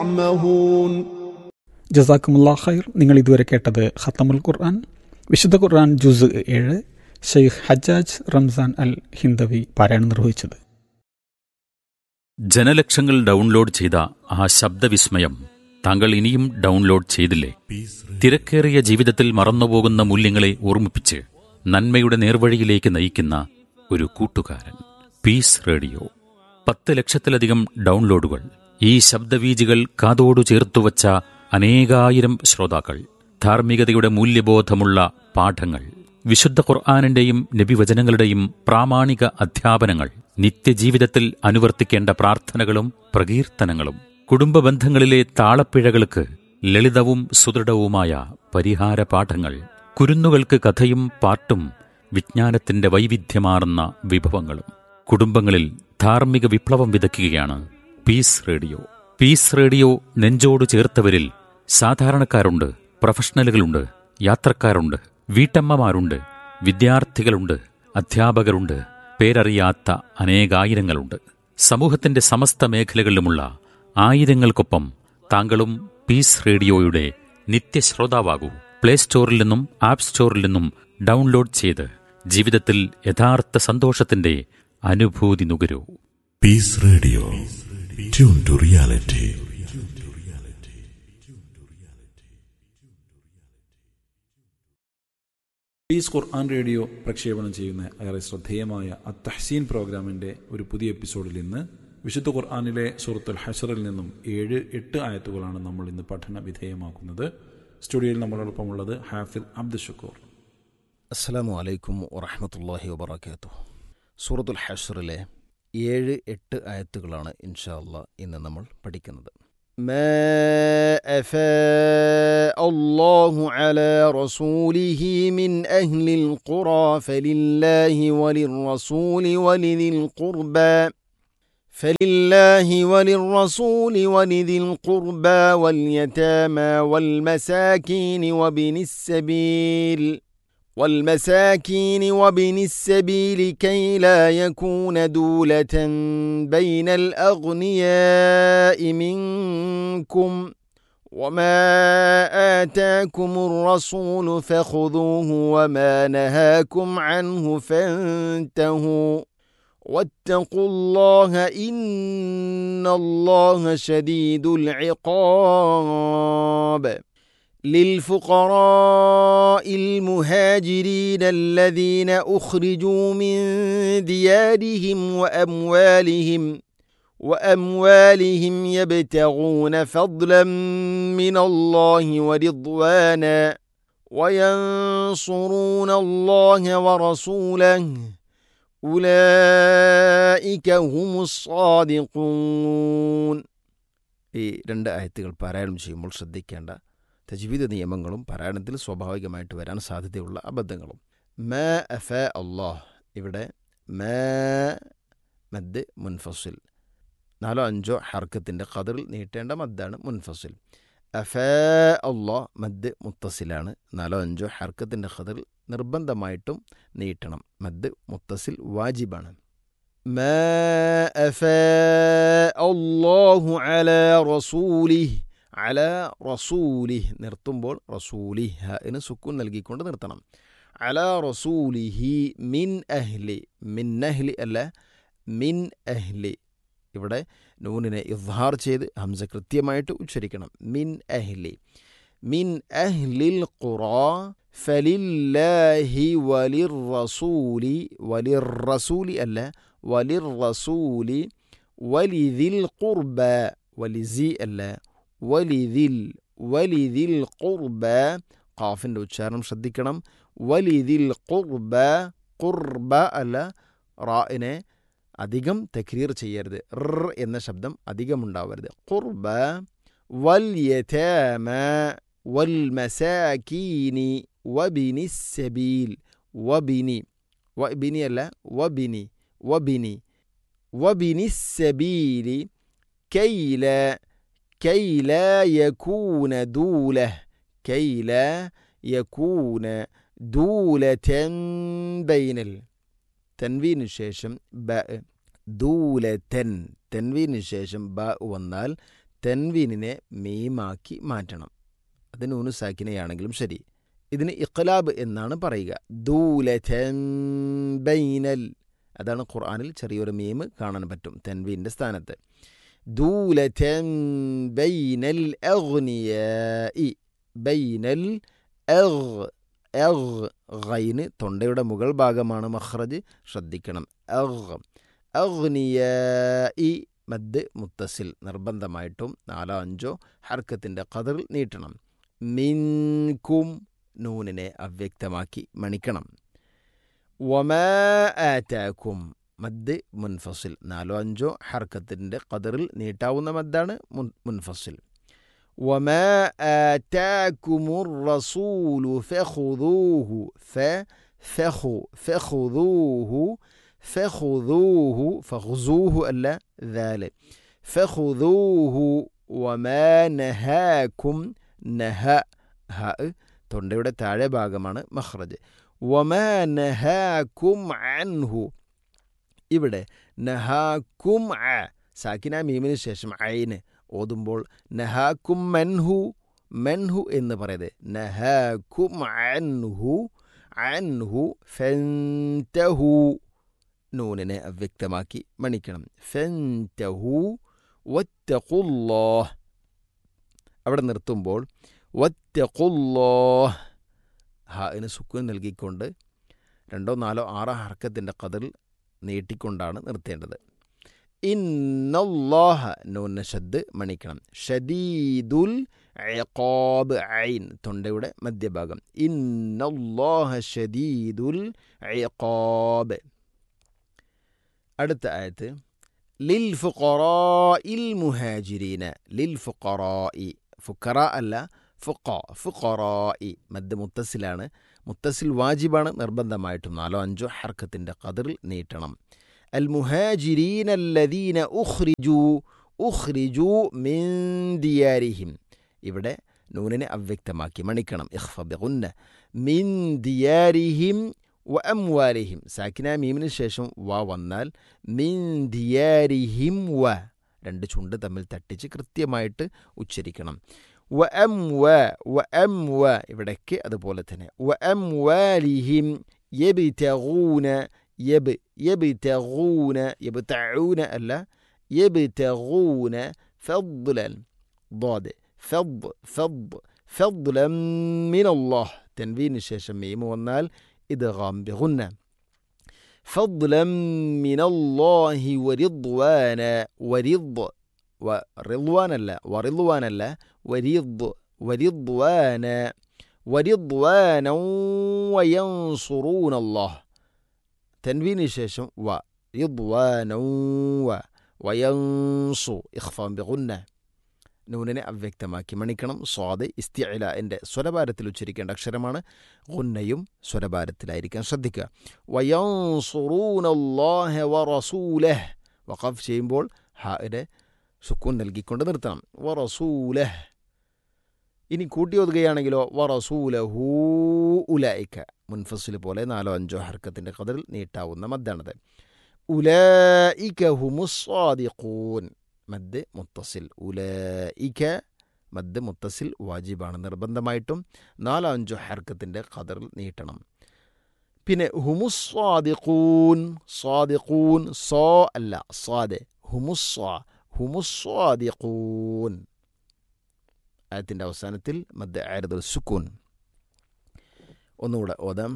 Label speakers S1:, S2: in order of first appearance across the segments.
S1: يعمهون
S2: ജസാക്കുമുല്ലാ ഖൈർ നിങ്ങൾ ഇതുവരെ കേട്ടത് ഖത്തമുൽ ഖുർആൻ വിശുദ്ധ ഖുർആൻ ജുസ് ഏഴ് ഷെയ്ഖ് ഹജ്ജാജ് റംസാൻ അൽ ഹിന്ദവി പാരായണം നിർവഹിച്ചത്
S3: ജനലക്ഷങ്ങൾ ഡൗൺലോഡ് ചെയ്ത ആ ശബ്ദവിസ്മയം താങ്കൾ ഇനിയും ഡൗൺലോഡ് ചെയ്തില്ലേ തിരക്കേറിയ ജീവിതത്തിൽ മറന്നുപോകുന്ന മൂല്യങ്ങളെ ഓർമ്മിപ്പിച്ച് നന്മയുടെ നേർവഴിയിലേക്ക് നയിക്കുന്ന ഒരു കൂട്ടുകാരൻ പീസ് റേഡിയോ പത്ത് ലക്ഷത്തിലധികം ഡൗൺലോഡുകൾ ഈ ശബ്ദവീജികൾ കാതോടു ചേർത്തുവച്ച അനേകായിരം ശ്രോതാക്കൾ ധാർമ്മികതയുടെ മൂല്യബോധമുള്ള പാഠങ്ങൾ വിശുദ്ധ ഖുർആാനിന്റെയും നബിവചനങ്ങളുടെയും പ്രാമാണിക അധ്യാപനങ്ങൾ നിത്യജീവിതത്തിൽ അനുവർത്തിക്കേണ്ട പ്രാർത്ഥനകളും പ്രകീർത്തനങ്ങളും കുടുംബ ബന്ധങ്ങളിലെ താളപ്പിഴകൾക്ക് ലളിതവും സുദൃഢവുമായ പരിഹാര പാഠങ്ങൾ കുരുന്നുകൾക്ക് കഥയും പാട്ടും വിജ്ഞാനത്തിന്റെ വൈവിധ്യമാർന്ന വിഭവങ്ങളും കുടുംബങ്ങളിൽ ധാർമ്മിക വിപ്ലവം വിതയ്ക്കുകയാണ് പീസ് റേഡിയോ പീസ് റേഡിയോ നെഞ്ചോട് ചേർത്തവരിൽ സാധാരണക്കാരുണ്ട് പ്രൊഫഷണലുകളുണ്ട് യാത്രക്കാരുണ്ട് വീട്ടമ്മമാരുണ്ട് വിദ്യാർത്ഥികളുണ്ട് അധ്യാപകരുണ്ട് പേരറിയാത്ത അനേകായിരങ്ങളുണ്ട് സമൂഹത്തിന്റെ സമസ്ത മേഖലകളിലുമുള്ള ആയിരങ്ങൾക്കൊപ്പം താങ്കളും പീസ് റേഡിയോയുടെ നിത്യശ്രോതാവാകൂ പ്ലേ സ്റ്റോറിൽ നിന്നും ആപ്പ് സ്റ്റോറിൽ നിന്നും ഡൗൺലോഡ് ചെയ്ത് ജീവിതത്തിൽ യഥാർത്ഥ സന്തോഷത്തിന്റെ അനുഭൂതി നുകരൂ
S4: Peace Radio. Tune to reality.
S5: Peace Quran radio പ്രക്ഷേപണം ചെയ്യുന്ന ഏറെ ശ്രദ്ധേയമായ അത്തഹ്സീൻ പ്രോഗ്രാമിന്റെ ഒരു പുതിയ എപ്പിസോഡിൽ ഇന്ന് വിശുദ്ധ ഖുർആാനിലെ സൂറത്തുൽ ഹഷറിൽ നിന്നും ഏഴ് എട്ട് ആയത്തുകളാണ് നമ്മൾ ഇന്ന് പഠന വിധേയമാക്കുന്നത് സ്റ്റുഡിയോയിൽ നമ്മളോടൊപ്പമുള്ളത് ഹാഫിൽ അബ്ദുൽ ഷക്കൂർ
S6: അസ്സലാമു അലൈക്കും വറഹമത്തല്ലാഹി വബർക്കാത്തു സൂറത്തുൽ ഹഷറിലെ ഏഴ് എട്ട് ആയത്തുകളാണ് ഇൻഷാ അള്ളാ ഇന്ന് നമ്മൾ പഠിക്കുന്നത് ما أفاء الله على رسوله من أهل القرى فلله وللرسول ولذي القربى فلله وللرسول ولذي القربى واليتامى والمساكين وابن السبيل والمساكين وابن السبيل كي لا يكون دولة بين الأغنياء منكم وما آتاكم الرسول فخذوه وما نهاكم عنه فانتهوا واتقوا الله إن الله شديد العقاب للفقراء المهاجرين الذين اخرجوا من ديارهم واموالهم واموالهم يبتغون فضلا من الله ورضوانا وينصرون الله ورسوله اولئك هم الصادقون ഈ രണ്ട് ആയത്തുകൾ പാരായണം ചെയ്യുമ്പോൾ ശ്രദ്ധിക്കേണ്ട തജ്വീദ് നിയമങ്ങളും പാരായണത്തിൽ സ്വാഭാവികമായിട്ട് വരാൻ സാധ്യതയുള്ള അബദ്ധങ്ങളും മ അഫ അള്ളാഹ് ഇവിടെ മ മദ് മുൻഫസിൽ നാലോ അഞ്ചോ ഹർക്കത്തിൻ്റെ കതിറിൽ നീട്ടേണ്ട മദ്ദാണ് മുൻഫസിൽ അഫ അള്ളാഹ് മദ് മുത്തസിലാണ് നാലോ അഞ്ചോ ഹർക്കത്തിൻ്റെ കതിറിൽ നിർബന്ധമായിട്ടും നീട്ടണം മദ് മുത്തസിൽ വാജിബാണ് ما أفاء الله على رسوله അല റസൂലിഹ് നിർത്തുമ്പോൾ റസൂലിഹ് എന്ന് സുക്കൂൻ നൽകിക്കൊണ്ട് നിർത്തണം അല റസൂലിഹി മിൻ അഹ്ലി മിൻ അഹ്ലി അല്ല മിൻ അഹ്ലി ഇവിടെ നൂനിനെ ഇദ്ഹാർ ചെയ്ത് ഹംസ കൃത്യമായിട്ട് ഉച്ചരിക്കണം മിൻ അഹ്ലി മിൻ അഹ്ലിൽ ഖുറാ ഫലില്ലാഹി വലിർ റസൂലി വലിർ റസൂലി അല്ല വലിർ റസൂലി വലിദിൽ ഖുർബ വലിസി അല്ല വലിതിൽ വലിതിൽ ഖുർബ ഖാഫിൻ്റെ ഉച്ചാരണം ശ്രദ്ധിക്കണം വലിതിൽ ഖുർബ ഖുർബ അല്ല റാഇനെ അധികം തക്രീർ ചെയ്യരുത് ർ എന്ന ശബ്ദം അധികമുണ്ടാവരുത് ഖുർബ വൽ യഥാമ വൽ മസാക്കീനി വബിനി സബീൽ വബിനി വബിനി അല്ല വബിനി വബിനി വബിനി സബീലി കൈല كي لا يكون دولة كي لا يكون دولة بين التنوين الشاشم باء دولة تنوين الشاشم باء والنال തെൻവീനിനെ മീമാക്കി മാറ്റണം അത് നൂനു സാക്കിനെയാണെങ്കിലും ശരി ഇതിന് ഇഖ്ലാബ് എന്നാണ് പറയുക ദൂലൻ ബൈനൽ അതാണ് ഖുർആനിൽ ചെറിയൊരു മീം കാണാൻ പറ്റും തെൻവീൻ്റെ സ്ഥാനത്ത് ദൂലൻ ബൈനൽ അഗ്നിയായി ബൈനൽ അഗ് അഗ് ഗൈന് തൊണ്ടയുടെ മുകൾ ഭാഗമാണ് മഖ്റജ് ശ്രദ്ധിക്കണം അഗ് അഗ്നിയായി മദ് മുത്തസിൽ നിർബന്ധമായിട്ടും നാലോ അഞ്ചോ ഹർക്കത്തിൻ്റെ കതിറിൽ നീട്ടണം മിൻകും നൂനിനെ അവ്യക്തമാക്കി മണിക്കണം വമാ ആറ്റാക്കും മദ് മുൻഫസിൽ നാലോ അഞ്ചോ ഹർക്കത്തിൻ്റെ കതിറിൽ നീട്ടാവുന്ന മദ്ദാണ് മുൻ മുൻഫസിൽ وما آتاكم الرسول فخذوه ف فخو فخذوه فخذوه فخذوه ألا ذلك فخذوه وما نهاكم نهى ها തൊണ്ടയുടെ താഴെ ഭാഗമാണ് മഹ്റജ് വമാ നഹാക്കും അൻഹു ഇവിടെ നഹാക്കും അ സാക്കിന മീമിന് ശേഷം ഐന് ഓതുമ്പോൾ നഹാക്കും മൻഹു മൻഹു എന്ന് പറയുന്നത് നഹാക്കും അൻഹു അൻഹു ഫെൻതഹു നൂനിനെ അവ്യക്തമാക്കി മണിക്കണം ഫെൻതഹു വത്തഖുല്ലോ അവിടെ നിർത്തുമ്പോൾ വത്തഖുല്ലോ ഹാന് സുക്കുൻ നൽകിക്കൊണ്ട് രണ്ടോ നാലോ ആറോ ഹർക്കത്തിൻ്റെ കതിൽ നീട്ടിക്കൊണ്ടാണ് നിർത്തേണ്ടത് ഇന്നല്ലാഹ നൂന്ന ഷദ് മണിക്കണം ഷദീദുൽ ഇഖാബ് ഐൻ തൊണ്ടയുടെ മധ്യഭാഗം ഇന്നല്ലാഹ ഷദീദുൽ ഇഖാബ് അടുത്ത ആയത്ത് ലിൽ ഫുഖറാഇൽ മുഹാജിരീന ലിൽ ഫുഖറാഇ ഫുഖറ അല്ല ഫുഖ ഫുഖറാഇ മദ് മുത്തസിലാണ് മുത്തസിൽ വാജിബാണ് നിർബന്ധമായിട്ടും നാലോ അഞ്ചോ ഹർക്കത്തിൻ്റെ കതിറിൽ നീട്ടണം المهاجرين الذين أخرجوا أخرجوا من ديارهم ഇവിടെ നൂനിനെ അവ്യക്തമാക്കി മണിക്കണം ഇഖ്ഫ ബിഗുന്ന മിൻ ദിയാരിഹിം വ അംവാലിഹിം സാക്കിന മീമിന് ശേഷം വ വന്നാൽ മിൻ ദിയാരിഹിം വ രണ്ട് ചുണ്ട് തമ്മിൽ തട്ടിച്ച് കൃത്യമായിട്ട് ഉച്ചരിക്കണം വ എം വ വ എം വ ഇവിടേക്ക് അതുപോലെ തന്നെ വ എം വാലിഹിം യബിതഗൂന يب يبتغون يبتعون ألا يبتغون فضلا ضاد فض فض فضلا من الله تنوين الشاشة ميم والنال إدغام بغنة فضلا من الله ورضوانا ورض ورضوانا لا ورضوانا لا ورض ورضوانا ورضوانا وينصرون الله تنوين ശേഷം വ റിദ്വാനൗ വ വയൻസു ഇഖ്ഫാം ബിഗുന്ന നൂനിനെ അവ്യക്തമാക്കി മണിക്കണം സ്വാദ് ഇസ്തിഅലിൻ്റെ സ്വരഭാരത്തിൽ ഉച്ചരിക്കേണ്ട അക്ഷരമാണ് ഗുന്നയും സ്വരഭാരത്തിലായിരിക്കാൻ ശ്രദ്ധിക്കുക വയൻസുറൂനല്ലാഹ വറസൂലഹ് വഖഫ് ചെയ്യുമ്പോൾ ഹായുടെ സുക്കൂൻ നൽകിക്കൊണ്ട് നിർത്തണം വറസൂലഹ് ഇനി കൂട്ടി ഒതുകയാണെങ്കിലോ വറസൂലഹൂ ഉലൈക്ക മുൻഫസിൽ പോലെ നാലോ അഞ്ചോ ഹർക്കത്തിൻ്റെ കതിറിൽ നീട്ടാവുന്ന മദ്ദാണത് ഉലൈക ഹുമുസ്വാദിഖൂൻ മദ് മുത്തസിൽ ഉലൈക മദ് മുത്തസിൽ വാജിബാണ് നിർബന്ധമായിട്ടും നാലോ അഞ്ചോ ഹർക്കത്തിൻ്റെ കതിറിൽ നീട്ടണം പിന്നെ ഹുമുസ്വാദിഖൂൻ സ്വാദിഖൂൻ സോ അല്ല സ്വാദ് ഹുമുസ്വാ ഹുമുസ്വാദിഖൂൻ ആയത്തിൻ്റെ അവസാനത്തിൽ മദ് ആരദുൽ സുക്കൂൻ ഒന്നുകൂടെ ഓതാം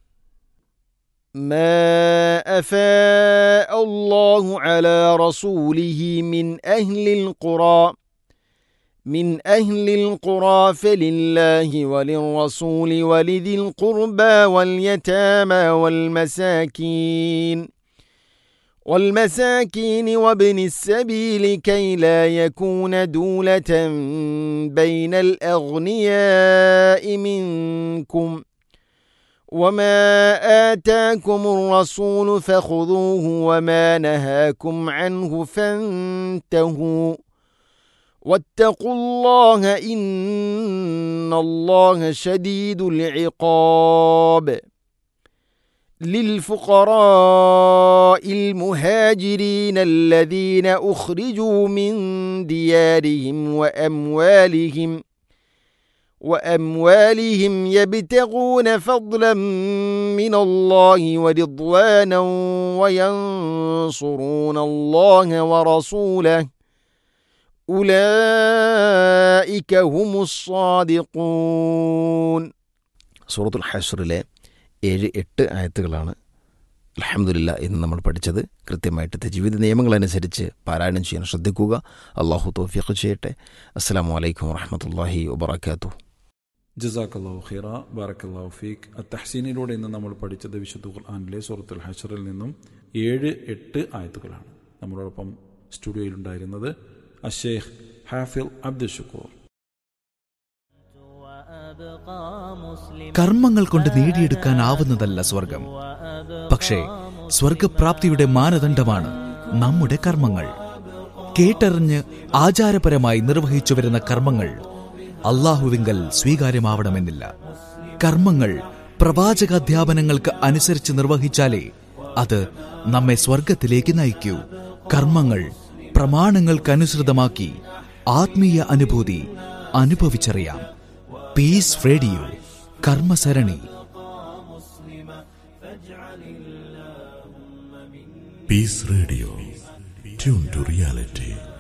S6: ما أفاء الله على رسوله من أهل القرى من أهل القرى فلله وللرسول ولذي القربى واليتامى والمساكين والمساكين وابن السبيل كي لا يكون دولة بين الأغنياء منكم وما آتاكم الرسول فخذوه وما نهاكم عنه فانتهوا واتقوا الله إن الله شديد العقاب للفقراء المهاجرين الذين أخرجوا من ديارهم وأموالهم وأموالهم يبتغون فضلا من الله ورضوانا وينصرون الله ورسوله أولئك هم الصادقون സൂറത്തുൽ ഹഷറിലെ ഏഴ് എട്ട് ആയത്തുകളാണ് അലഹമുല്ല ഇന്ന് നമ്മൾ പഠിച്ചത് കൃത്യമായിട്ട് തജീവിത നിയമങ്ങളനുസരിച്ച് പാരായണം ചെയ്യാൻ ശ്രദ്ധിക്കുക അള്ളാഹു തോഫിഖ് ചെയ്യട്ടെ അസ്സാം വലൈക്കും വാഹമത്തല്ലാഹി വബർക്കാത്തു
S5: ജസാക്കല്ലാഹു ഖൈറ ബാറക്കല്ലാഹു ഫീഖ് അത്തഹസീനിലൂടെ ഇന്ന് നമ്മൾ പഠിച്ചത് വിശുദ്ധ ഖുർആാനിലെ സൂറത്തുൽ ഹഷറിൽ നിന്നും ഏഴ് എട്ട് ആയത്തുകളാണ് നമ്മളോടൊപ്പം സ്റ്റുഡിയോയിലുണ്ടായിരുന്നത് അഷേഖ് ഹാഫിൽ അബ്ദുൽ ഷുക്കൂർ
S1: കർമ്മങ്ങൾ കൊണ്ട് നേടിയെടുക്കാനാവുന്നതല്ല സ്വർഗം പക്ഷേ സ്വർഗപ്രാപ്തിയുടെ മാനദണ്ഡമാണ് നമ്മുടെ കർമ്മങ്ങൾ കേട്ടറിഞ്ഞ് ആചാരപരമായി നിർവഹിച്ചു വരുന്ന കർമ്മങ്ങൾ അള്ളാഹുവിങ്കൽ സ്വീകാര്യമാവണമെന്നില്ല കർമ്മങ്ങൾ പ്രവാചകാധ്യാപനങ്ങൾക്ക് അനുസരിച്ച് നിർവഹിച്ചാലേ അത് നമ്മെ സ്വർഗത്തിലേക്ക് നയിക്കൂ കർമ്മങ്ങൾ പ്രമാണങ്ങൾക്കനുസൃതമാക്കി ആത്മീയ അനുഭൂതി അനുഭവിച്ചറിയാം peace radio Karmasarani
S4: Peace Radio. Tune to reality.